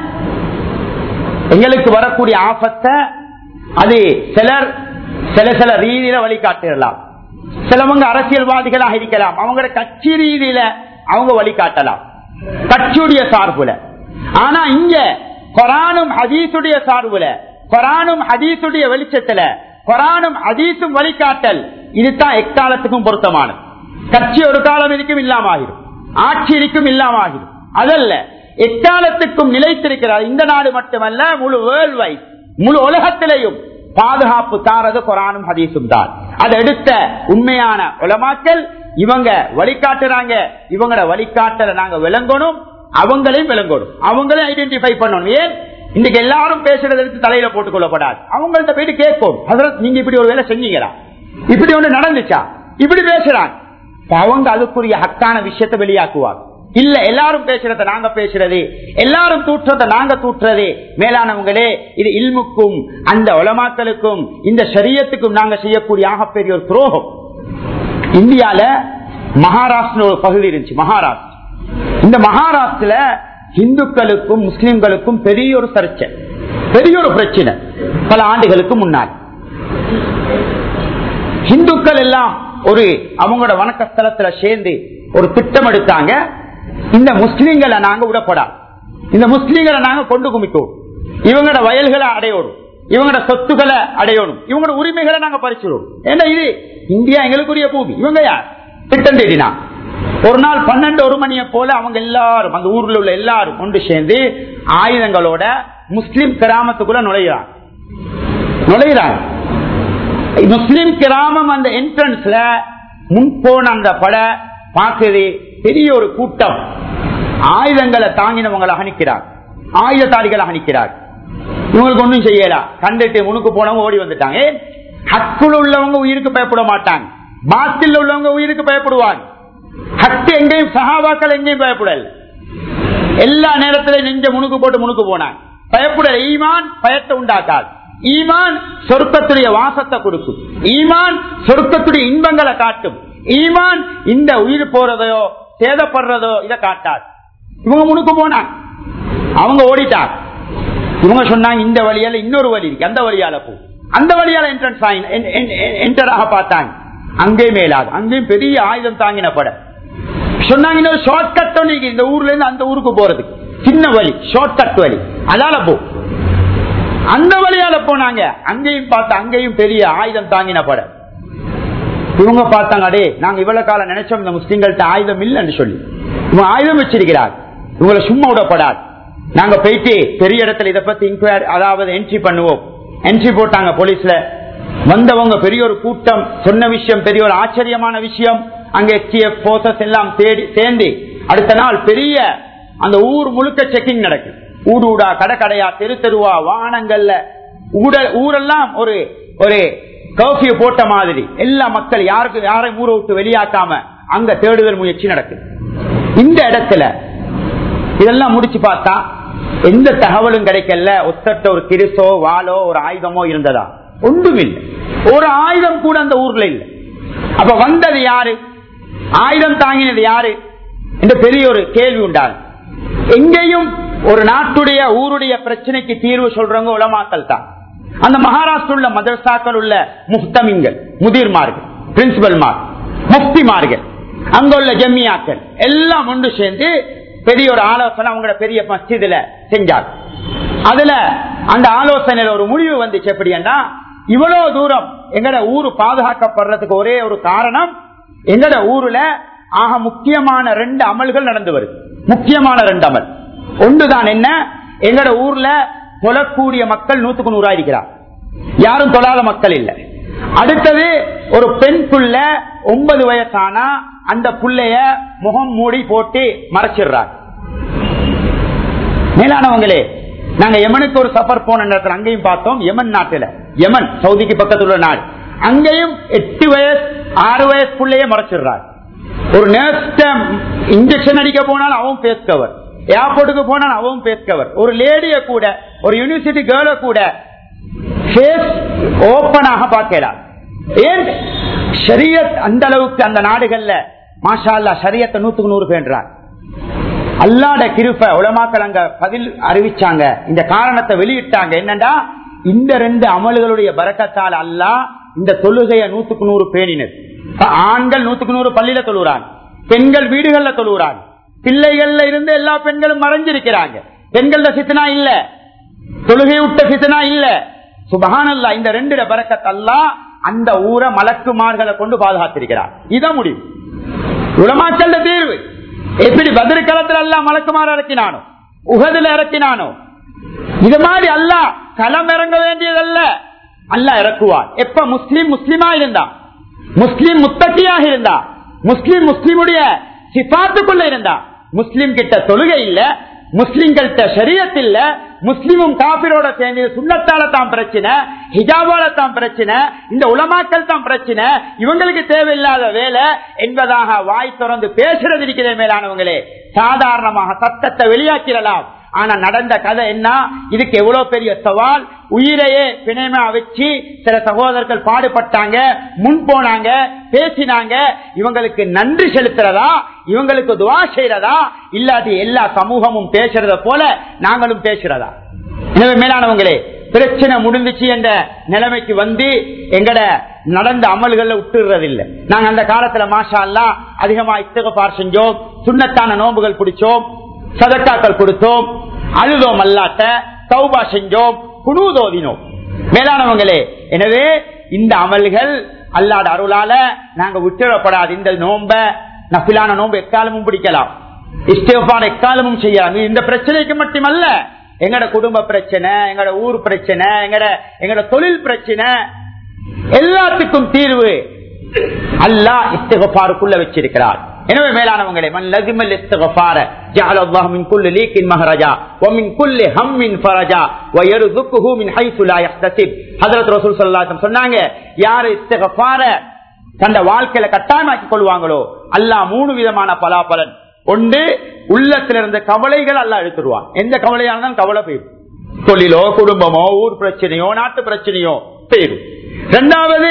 A: எங்களுக்கு வரக்கூடிய ஆபத்தை அது சிலர் சில சில ரீதியில வழிகாட்டிடலாம் சிலவங்க அரசியல்வாதிகளாக இருக்கலாம் அவங்களோட கட்சி ரீதியில அவங்க வழிகாட்டலாம் கட்சியுடைய சார்புல ஆனா இங்க கொரானும் ஹதீசுடைய சார்புல குரானும் ஹதீசுடைய வெளிச்சத்துல குரானும் ஹதீசும் வழிகாட்டல் இதுதான் எக்காலத்துக்கும் பொருத்தமானது கட்சி ஒரு காலம் இருக்கும் இல்லாம ஆகிடும் ஆட்சி இருக்கும் இல்லாம ஆகிடும் அதல்ல எக்காலத்துக்கும் நிலைத்திருக்கிறார் இந்த நாடு மட்டுமல்ல முழு வேர்ல்ட் வைட் முழு உலகத்திலேயும் பாதுகாப்பு தாரது குரானும் ஹதீசும் தான் அதை எடுத்த உண்மையான உலமாக்கல் இவங்க வழிகாட்டுறாங்க இவங்களோட வழிகாட்டல நாங்க விளங்கணும் அவங்களையும் விளங்கணும் அவங்களையும் ஐடென்டிஃபை பண்ணணும் ஏன் இன்னைக்கு எல்லாரும் பேசுறத எடுத்து தலையில போட்டுக் கொள்ளப்படாது அவங்கள்ட்ட போயிட்டு கேட்கும் ஹசரத் நீங்க இப்படி ஒரு வேலை செஞ்சீங்களா இப்படி ஒண்ணு நடந்துச்சா இப்படி பேசுறாங்க இப்ப அவங்க அதுக்குரிய ஹக்கான விஷயத்தை வெளியாக்குவாங்க இல்ல எல்லாரும் பேசுறத நாங்க பேசுறது எல்லாரும் தூற்றத நாங்க தூற்றுறது மேலானவங்களே இது இல்முக்கும் அந்த உலமாக்களுக்கும் இந்த சரியத்துக்கும் நாங்க செய்யக்கூடிய ஆகப்பெரிய ஒரு துரோகம் இந்தியால மகாராஷ்டிர ஒரு பகுதி இருந்துச்சு மகாராஷ்டிரா இந்த மகாராஷ்டிர இந்துக்களுக்கும் முஸ்லிம்களுக்கும் பெரிய ஒரு சர்ச்சை பெரிய ஒரு பிரச்சனை பல ஆண்டுகளுக்கு முன்னாடி இந்துக்கள் எல்லாம் ஒரு அவங்களோட வணக்க ஸ்தலத்துல சேர்ந்து ஒரு திட்டம் எடுத்தாங்க இந்த முஸ்லிம்களை நாங்க விடப்படா இந்த முஸ்லிம்களை நாங்க கொண்டு குமிக்கோம் இவங்களோட வயல்களை அடையோடும் இவங்களோட சொத்துக்களை அடையணும் இவங்களோட உரிமைகளை நாங்க பறிச்சிடுவோம் ஏன்னா இது இந்தியா எங்களுக்குரிய பூமி இவங்க யார் திட்டம் தேடினா ஒரு நாள் பன்னெண்டு ஒரு மணியை போல அவங்க எல்லாரும் அந்த ஊர்ல உள்ள எல்லாரும் கொண்டு சேர்ந்து ஆயுதங்களோட முஸ்லிம் கிராமத்துக்குள்ள நுழைகிறாங்க நுழைகிறாங்க முஸ்லிம் கிராமம் அந்த என்ட்ரன்ஸ்ல முன் போன அந்த பட பார்க்குது பெரிய ஒரு கூட்டம் ஆயுதங்களை தாங்கினவங்களை அணிக்கிறார் ஆயுதத்தாரிகளை அணிக்கிறார் இவங்களுக்கு ஒன்றும் செய்யல கண்டுட்டு முனுக்கு போனவங்க ஓடி வந்துட்டாங்க ஏன் ஹக்குல உள்ளவங்க உயிருக்கு பயப்பட மாட்டாங்க பாத்தில் உள்ளவங்க உயிருக்கு பயப்படுவாங்க ஹக்கு எங்கேயும் சகாபாக்கள் எங்கேயும் பயப்படல எல்லா நேரத்திலும் நெஞ்ச முனுக்கு போட்டு முனுக்கு போனாங்க பயப்படல ஈமான் பயத்தை உண்டாக்காது ஈமான் சொர்க்கத்துடைய வாசத்தை கொடுக்கும் ஈமான் சொர்க்கத்துடைய இன்பங்களை காட்டும் ஈமான் இந்த உயிர் போறதையோ சேதப்படுறதோ இதை காட்டாது இவங்க முனுக்கு போனாங்க அவங்க ஓடிட்டாங்க இவங்க சொன்னாங்க இந்த வழியால இன்னொரு வழி இருக்கு அந்த வழியால போ அந்த வழியால என்ட்ரன்ஸ் என்டராக பார்த்தாங்க அங்கேயும் மேலாது அங்கேயும் பெரிய ஆயுதம் தாங்கின பட சொன்னாங்க இன்னொரு ஷார்ட் கட் இந்த ஊர்ல இருந்து அந்த ஊருக்கு போறதுக்கு சின்ன வழி ஷார்ட் கட் வழி அதால போ அந்த வழியால போனாங்க அங்கேயும் பார்த்த அங்கேயும் பெரிய ஆயுதம் தாங்கின பட இவங்க பார்த்தாங்க அடே நாங்க இவ்வளவு காலம் நினைச்சோம் இந்த முஸ்லிம்கள்ட்ட ஆயுதம் இல்லைன்னு சொல்லி இவங்க ஆயுதம் வச்சிருக்கிறார் இவங்களை சும்மா விடப்படாது நாங்க போயிட்டு பெரிய இடத்துல இதை பத்தி இன்கொயரி அதாவது என்ட்ரி பண்ணுவோம் என்ட்ரி போட்டாங்க போலீஸ்ல வந்தவங்க பெரிய ஒரு கூட்டம் சொன்ன விஷயம் பெரிய ஒரு ஆச்சரியமான விஷயம் அங்க எச்எஃப் போர்சஸ் எல்லாம் தேடி சேர்ந்து அடுத்த நாள் பெரிய அந்த ஊர் முழுக்க செக்கிங் நடக்குது ஊடு ஊடா கடை கடையா தெரு தெருவா வாகனங்கள்ல ஊட- ஊரெல்லாம் ஒரு ஒரு கர்ஃபியூ போட்ட மாதிரி எல்லா மக்கள் யாருக்கு யாரையும் ஊரை விட்டு வெளியாக்காம அங்க தேடுதல் முயற்சி நடக்குது இந்த இடத்துல இதெல்லாம் முடிச்சு பார்த்தா எந்த தகவலும் கிடைக்கல ஒத்தட்ட ஒரு கிரிசோ வாளோ ஒரு ஆயுதமோ இருந்ததா ஒன்றும் இல்லை ஒரு ஆயுதம் கூட அந்த ஊர்ல இல்லை அப்ப வந்தது யாரு ஆயுதம் தாங்கினது யாரு என்ற பெரிய ஒரு கேள்வி உண்டாகும் எங்கேயும் ஒரு நாட்டுடைய ஊருடைய பிரச்சனைக்கு தீர்வு சொல்றவங்க உலமாக்கள் தான் அந்த மகாராஷ்டிர உள்ள மதரசாக்கள் உள்ள முஃப்தமிங்கள் முதிர்மார்கள் பிரின்சிபல்மார் முஃப்திமார்கள் அங்குள்ள ஜம்மியாக்கள் எல்லாம் ஒன்று சேர்ந்து பெரிய ஒரு ஆலோசனை அவங்களோட பெரிய மஸ்ஜிதுல செஞ்சார் அதுல அந்த ஆலோசனையில ஒரு முடிவு வந்துச்சு எப்படின்னா இவ்வளவு தூரம் எங்கட ஊரு பாதுகாக்கப்படுறதுக்கு ஒரே ஒரு காரணம் எங்கட ஊர்ல ஆக முக்கியமான ரெண்டு அமல்கள் நடந்து வருது முக்கியமான ரெண்டு அமல் ஒன்றுதான் என்ன எங்கட ஊர்ல தொழக்கூடிய மக்கள் நூத்துக்கு நூறா இருக்கிறார் யாரும் தொழாத மக்கள் இல்ல அடுத்தது ஒரு பெண் புள்ள ஒன்பது வயசானா அந்த புள்ளைய முகம் மூடி போட்டு மறைச்சிடுறாங்க மேலானவங்களே நாங்க யமனுக்கு ஒரு சஃபர் போன நேரத்தில் அங்கேயும் பார்த்தோம் யமன் நாட்டுல யமன் சவுதிக்கு பக்கத்துல உள்ள நாடு அங்கேயும் எட்டு வயசு ஆறு வயசு புள்ளைய மறைச்சிடுறாங்க ஒரு நேர்த்த இன்ஜெக்ஷன் அடிக்க போனால் அவன் பேஸ் கவர் ஏர்போர்ட்டுக்கு போனால் அவன் பேஸ் கவர் ஒரு லேடிய கூட ஒரு யூனிவர்சிட்டி கேர்ள கூட ஃபேஸ் ஓப்பனாக பார்க்கலாம் ஏன் ஷரியத் அந்த அளவுக்கு அந்த நாடுகள்ல மாஷா அல்லா ஷரியத்தை நூத்துக்கு நூறு பேன்றார் அல்லாட கிருப்ப உலமாக்கள் அங்க பதில் அறிவிச்சாங்க இந்த காரணத்தை வெளியிட்டாங்க என்னண்டா இந்த ரெண்டு அமல்களுடைய பறக்கத்தால் அல்லா இந்த தொழுகைய நூத்துக்கு நூறு பேணினது ஆண்கள் நூத்துக்கு நூறு பள்ளியில தொழுகிறாங்க பெண்கள் வீடுகள்ல தொழுகிறாங்க பிள்ளைகள்ல இருந்து எல்லா பெண்களும் மறைஞ்சிருக்கிறாங்க பெண்கள சித்தனா இல்ல தொழுகை விட்ட சித்தனா இல்ல சுபஹானல்லா இந்த ரெண்டு பறக்கத் அல்லாஹ் அந்த ஊரை மலக்குமார்களை கொண்டு பாதுகாத்திருக்கிறார் இதான் முடிவு உலமாக்கல்ல தீர்வு எப்படி பதிர்களத்துல எல்லாம் மலக்குமார் இறக்கினானோ உகதுல இறக்கினானோ இது மாதிரி அல்லாஹ் களம் இறங்க வேண்டியதல்ல அல்லாஹ் இறக்குவார் எப்ப முஸ்லீம் முஸ்லிமா இருந்தா முஸ்லீம் முத்தக்கியாக இருந்தா முஸ்லீம் முஸ்லீமுடைய சிபாத்துக்குள்ள இருந்தா முஸ்லீம் கிட்ட தொழுகை இல்ல முஸ்லிம்கள்ட்ட ஷரியத் இல்ல முஸ்லிமும் காபிரோட சேர்ந்து சுண்ணத்தால தான் பிரச்சனை ஹிஜாபால தான் பிரச்சனை இந்த உலமாக்கள் தான் பிரச்சனை இவங்களுக்கு தேவையில்லாத வேலை என்பதாக வாய் திறந்து பேசுறது இருக்கிற மேலானவங்களே சாதாரணமாக சத்தத்தை வெளியாக்கிடலாம் ஆனா நடந்த கதை என்ன இதுக்கு எவ்வளவு பெரிய சவால் உயிரையே பிணையமா வச்சு சில சகோதரர்கள் பாடுபட்டாங்க முன் போனாங்க பேசினாங்க இவங்களுக்கு நன்றி செலுத்துறதா இவங்களுக்கு துவா செய்யறதா இல்லாட்டி எல்லா சமூகமும் பேசுறத போல நாங்களும் பேசுறதா எனவே மேலானவங்களே பிரச்சனை முடிந்துச்சு என்ற நிலைமைக்கு வந்து எங்கட நடந்த அமல்கள்ல விட்டுறது இல்லை நாங்க அந்த காலத்துல மாஷா எல்லாம் அதிகமா இத்தகப்பார் செஞ்சோம் சுண்ணத்தான நோம்புகள் பிடிச்சோம் சதக்காக்கள் கொடுத்தோம் அழுதோம் அல்லாட்ட தௌபா செஞ்சோம் குணூதோதினோம் மேலானவங்களே எனவே இந்த அமல்கள் அல்லாட அருளால நாங்க விட்டுவிடப்படாது இந்த நோம்ப நபிலான நோம்பு எக்காலமும் பிடிக்கலாம் இஷ்டப்பான எக்காலமும் செய்யலாம் இது இந்த பிரச்சனைக்கு மட்டுமல்ல எங்கட குடும்ப பிரச்சனை எங்கட ஊர் பிரச்சனை எங்கட எங்கட தொழில் பிரச்சனை எல்லாத்துக்கும் தீர்வு அல்லாஹ் இஸ்திகபாருக்குள்ள வச்சிருக்கிறார் எனவே மேலானவங்களே மன் லசிமல் இஸ்திகபார ஜஅல அல்லாஹ் மின் குல்லி லீக்கின் மஹரஜா வ மின் குல்லி ஹம்மின் ஃபரஜா வ யர்சுக்குஹு மின் ஹைசு லா யஹ்தசிப் ஹஜ்ரத் ரசூல் ஸல்லல்லாஹு அலைஹி வஸல்லம் சொன்னாங்க யார் இஸ்திகபார தந்த வாழ்க்கையில கட்டாயமாக்கி கொள்வாங்களோ அல்லாஹ் மூணு விதமான பலாபலன் ஒன்று உள்ளத்துல இருந்த கவலைகள் அல்லாஹ் எடுத்துருவான் எந்த கவலையா இருந்தாலும் கவலை போயிடும் தொழிலோ குடும்பமோ ஊர் பிரச்சனையோ நாட்டு பிரச்சனையோ போயிடும் இரண்டாவது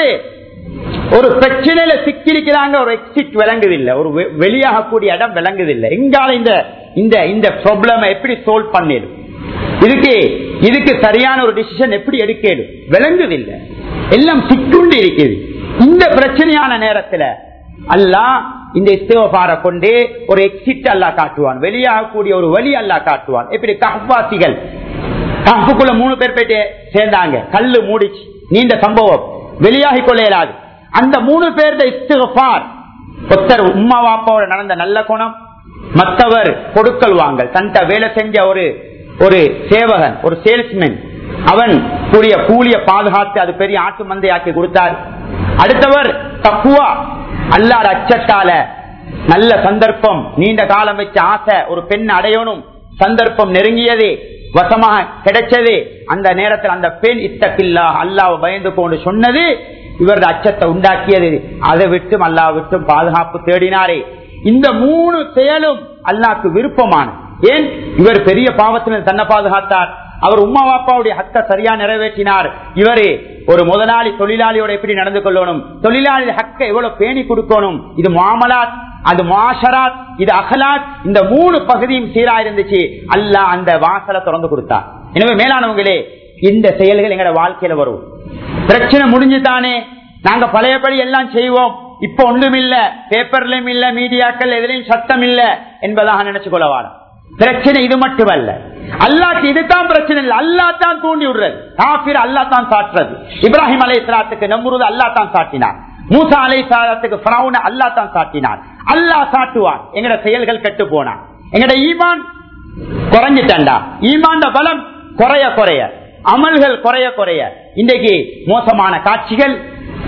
A: ஒரு பிரச்சனையில சிக்கிருக்கிறாங்க ஒரு எக்ஸிட் விளங்குதில்லை ஒரு வெ- வெளியாகக்கூடிய இடம் விளங்குதில்லை எங்கால இந்த இந்த இந்த ப்ராப்ளம் எப்படி சால்வ் பண்ணிடும் இதுக்கு இதுக்கு சரியான ஒரு டிசிஷன் எப்படி எடுக்கணும் விளங்குதில்லை எல்லாம் சிக்குண்டு இருக்குது இந்த பிரச்சனையான நேரத்துல அல்லாஹ் இந்த இஸ்தேவபார கொண்டு ஒரு எக்ஸிட் அல்லாஹ் காட்டுவான் வெளியாகக்கூடிய ஒரு வழி அல்லாஹ் காட்டுவான் எப்படி கஹ்வாசிகள் கஹ்புக்குள்ள மூணு பேர் போயிட்டு சேர்ந்தாங்க கல்லு மூடிச்சு நீண்ட சம்பவம் வெளியாகி கொள்ள இயலாது அந்த மூணு பேருட இஸ்திகபார் ஒருத்தர் உம்மா வாப்பாவோட நடந்த நல்ல குணம் மற்றவர் கொடுக்கல் வாங்கல் தன்ட்ட வேலை செஞ்ச ஒரு ஒரு சேவகன் ஒரு சேல்ஸ்மேன் அவன் கூடிய கூலிய பாதுகாத்து அது பெரிய ஆட்டு மந்தையாக்கி கொடுத்தார் அடுத்தவர் தக்குவா அல்லாட அச்சத்தால நல்ல சந்தர்ப்பம் நீண்ட காலம் வச்ச ஆசை ஒரு பெண் அடையணும் சந்தர்ப்பம் நெருங்கியது வசமாக கிடைச்சது அந்த நேரத்தில் அந்த பெண் இத்தக்கில்லா அல்லாஹ் பயந்து கொண்டு சொன்னது இவரது அச்சத்தை உண்டாக்கியது அதை விட்டும் அல்லாஹ் விட்டும் பாதுகாப்பு தேடினாரே இந்த மூணு செயலும் அல்லாஹ்க்கு விருப்பமான ஏன் இவர் பெரிய பாவத்தினர் தன்னை பாதுகாத்தார் அவர் உம்மா பாப்பாவுடைய ஹத்த சரியா நிறைவேற்றினார் இவரு ஒரு முதலாளி தொழிலாளியோட எப்படி நடந்து கொள்ளணும் தொழிலாளி ஹக்க எவ்வளவு பேணி கொடுக்கணும் இது மாமலாத் அது மாஷராத் இது அகலாத் இந்த மூணு பகுதியும் சீரா இருந்துச்சு அல்லாஹ் அந்த வாசலை திறந்து கொடுத்தார் எனவே மேலானவங்களே இந்த செயல்கள் எங்கட வாழ்க்கையில வரும் பிரச்சனை முடிஞ்சுதானே நாங்க பழையபடி எல்லாம் செய்வோம் இப்ப ஒன்றும் இல்ல பேப்பர்லயும் இல்ல மீடியாக்கள் எதிலையும் சத்தம் இல்ல என்பதாக நினைச்சு கொள்ளவாட பிரச்சனை இது மட்டுமல்ல அல்லாக்கு இதுதான் பிரச்சனை இல்லை அல்லா தான் தூண்டி விடுறது காபிர் அல்லா தான் சாட்டுறது இப்ராஹிம் அலை இஸ்லாத்துக்கு நம்புறது அல்லா தான் சாட்டினார் மூசா அலை இஸ்லாத்துக்கு பிரவுன அல்லா தான் சாட்டினார் அல்லா சாட்டுவான் எங்கட செயல்கள் கெட்டு போனான் எங்கட ஈமான் குறைஞ்சிட்டா ஈமாண்ட பலம் குறைய குறைய அமல்கள் குறைய குறைய இன்றைக்கு மோசமான காட்சிகள்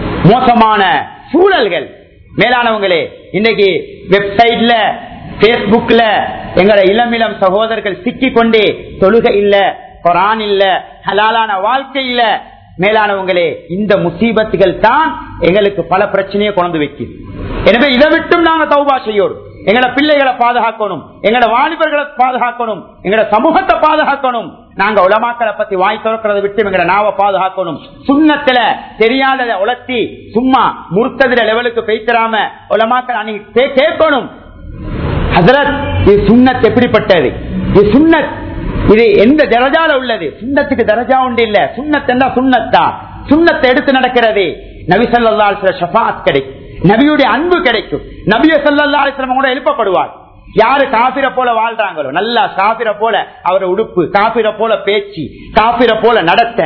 A: மோசமான சூழல்கள் மேலானவங்களே இன்னைக்கு வெப்சைட்ல பேஸ்புக்ல எங்களை இளம் இளம் சகோதரர்கள் சிக்கி கொண்டே தொழுகை இல்ல குரான் இல்ல ஹலாலான வாழ்க்கை இல்ல மேலானவங்களே இந்த முசீபத்துகள் தான் எங்களுக்கு பல பிரச்சனையை கொண்டு வைக்குது எனவே இதை விட்டும் நாங்க தௌபா செய்யோம் எங்களோட பிள்ளைகளை பாதுகாக்கணும் எங்களோட வாலிபர்களை பாதுகாக்கணும் எங்களோட சமூகத்தை பாதுகாக்கணும் நாங்க உலமாக்களை பத்தி வாய் திறக்கிறத விட்டு எங்களோட நாவை பாதுகாக்கணும் சுண்ணத்துல தெரியாததை உலர்த்தி சும்மா முறுத்ததுல லெவலுக்கு பெய்த்தராம உலமாக்கள் அன்னைக்கு கேட்கணும் ஹசரத் இது சுண்ணத் எப்படிப்பட்டது இது சுண்ணத் இது எந்த தரஜால உள்ளது சுண்ணத்துக்கு தரஜா உண்டு இல்ல சுண்ணத் என்ன சுண்ணத்தா சுண்ணத்தை எடுத்து நடக்கிறது நபி சொல்லா ஷபாத் கிடைக்கும் நபியுடைய அன்பு கிடைக்கும் நபிய சொல்லா கூட எழுப்பப்படுவார் யாரு காபிர போல வாழ்றாங்களோ நல்லா காபிர போல அவர் உடுப்பு காபிர போல பேச்சு காபிர போல நடத்த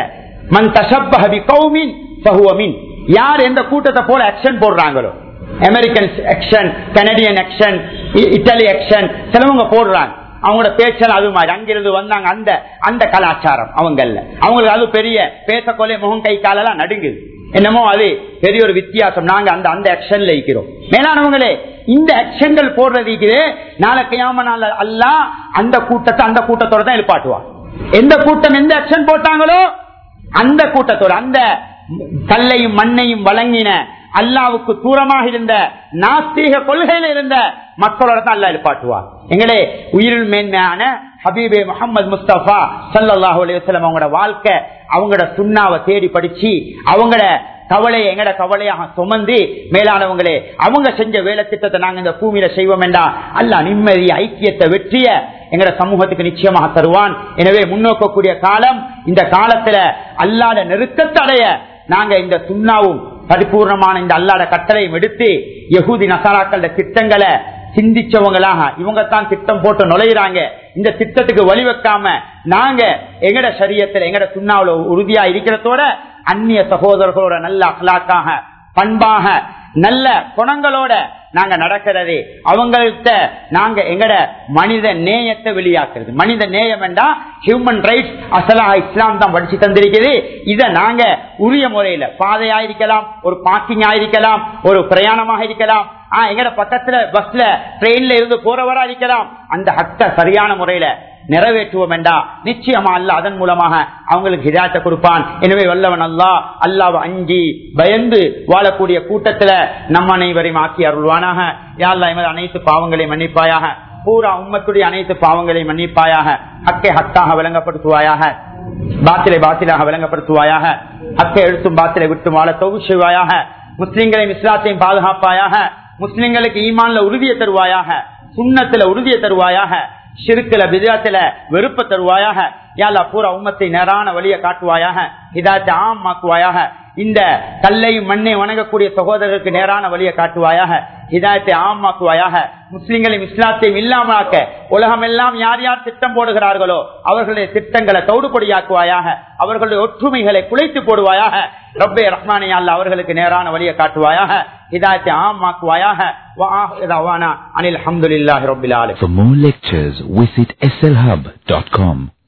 A: மன் தஷப்பஹ பிகௌமின் ஃபஹுவ மின் யார் எந்த கூட்டத்தை போல ஆக்ஷன் போடுறாங்களோ அமெரிக்கன் ஆக்ஷன் கனடியன் ஆக்ஷன் இத்தாலி ஆக்ஷன் சிலவங்க போடுறாங்க அவங்களோட பேச்சல் அது மாதிரி அங்கிருந்து வந்தாங்க அந்த அந்த கலாச்சாரம் அவங்கல்ல அவங்களுக்கு அது பெரிய பேசக்கொலை முகம் கை காலெல்லாம் நடுங்குது என்னமோ அது பெரிய ஒரு வித்தியாசம் நாங்க அந்த அந்த ஆக்ஷன்ல இருக்கிறோம் மேலானவங்களே இந்த ஆக்ஷன்கள் போடுறதுக்கு நாளைக்கையாம நாள் அல்ல அந்த கூட்டத்தை அந்த கூட்டத்தோட தான் எழுப்பாட்டுவான் எந்த கூட்டம் எந்த ஆக்ஷன் போட்டாங்களோ அந்த கூட்டத்தோட அந்த கல்லையும் மண்ணையும் வழங்கின அல்லாவுக்கு தூரமாக இருந்த நாஸ்தீக கொள்கையில இருந்த மக்களோட தான் அல்லா எழுப்பாட்டுவார் எங்களே உயிரில் மேன்மையான ஹபீபே முகமது முஸ்தபா சல்லாஹூ அலையம் அவங்களோட வாழ்க்கை அவங்களோட சுண்ணாவை தேடி படிச்சு அவங்களோட கவலையை எங்கட கவலையாக சுமந்து மேலானவங்களே அவங்க செஞ்ச வேலை திட்டத்தை நாங்க இந்த பூமியில செய்வோம் என்றா அல்ல நிம்மதி ஐக்கியத்தை வெற்றிய எங்கட சமூகத்துக்கு நிச்சயமாக தருவான் எனவே முன்னோக்கக்கூடிய காலம் இந்த காலத்துல அல்லாத நெருக்கத்தை அடைய நாங்க இந்த சுண்ணாவும் பரிபூர்ணமான இந்த அல்லாத கட்டளையும் எடுத்து யகுதி நசாராக்கள திட்டங்களை சிந்திச்சவங்களாக இவங்க தான் திட்டம் போட்டு நுழையிறாங்க இந்த திட்டத்துக்கு வழிவெக்காம நாங்க எங்கட சரியத்துல எங்கட சுண்ணாவுல உறுதியா இருக்கிறதோட அந்நிய சகோதரர்களோட நல்ல அகலாக்காக பண்பாக நல்ல குணங்களோட நாங்க நடக்கிறது அவங்கள்ட்ட நாங்க எங்கட மனித நேயத்தை வெளியாக்குறது மனித நேயம் என்றா ஹியூமன் ரைட்ஸ் அசலா இஸ்லாம் தான் படிச்சு தந்திருக்கிறது இத நாங்க உரிய முறையில பாதையா இருக்கலாம் ஒரு பார்க்கிங் இருக்கலாம் ஒரு பிரயாணமாக இருக்கலாம் ஆஹ் எங்கட பக்கத்துல பஸ்ல ட்ரெயின்ல இருந்து போறவரா இருக்கலாம் அந்த ஹக்க சரியான முறையில நிறைவேற்றுவோம் என்றா நிச்சயமா அல்ல அதன் மூலமாக அவங்களுக்கு ஹிதாயத்தை கொடுப்பான் எனவே வல்லவன் அல்லா அல்லாவை அஞ்சி பயந்து வாழக்கூடிய கூட்டத்துல நம்ம அனைவரையும் ஆக்கி அருள்வானாக யாழ்லா எமது அனைத்து பாவங்களையும் மன்னிப்பாயாக பூரா உம்மத்துடைய அனைத்து பாவங்களையும் மன்னிப்பாயாக ஹக்கை ஹக்காக விளங்கப்படுத்துவாயாக பாத்திலை பாத்திலாக விளங்கப்படுத்துவாயாக ஹக்கை எழுத்தும் பாத்திலை விட்டு வாழ தொகு செய்வாயாக முஸ்லிம்களையும் இஸ்லாத்தையும் பாதுகாப்பாயாக முஸ்லிம்களுக்கு ஈமான்ல உறுதியை தருவாயாக சுண்ணத்துல உறுதியை தருவாயாக சிறுக்கில விதத்துல வெறுப்ப தருவாயாக யாழ்லா பூரா உம்மத்தை நேரான வழியை காட்டுவாயாக இதாத்தை ஆமாக்குவாயாக இந்த கல்லையும் மண்ணை வணங்கக்கூடிய சகோதரருக்கு நேரான வழியை காட்டுவாயாக இதாயத்தை ஆமாக்குவாயாக முஸ்லிம்களையும் இஸ்லாத்தையும் இல்லாமலாக்க உலகம் எல்லாம் யார் யார் திட்டம் போடுகிறார்களோ அவர்களுடைய திட்டங்களை தௌடுபடியாக்குவாயாக அவர்களுடைய ஒற்றுமைகளை குலைத்து போடுவாயாக ரப்பே ரஹ்மானே அல்ல அவர்களுக்கு நேரான வழியை காட்டுவாயாக இதாயத்தை ஆமாக்குவாயாக அனில் அஹமதுல்லாஹி ரபில்
B: For more lectures, visit slhub.com.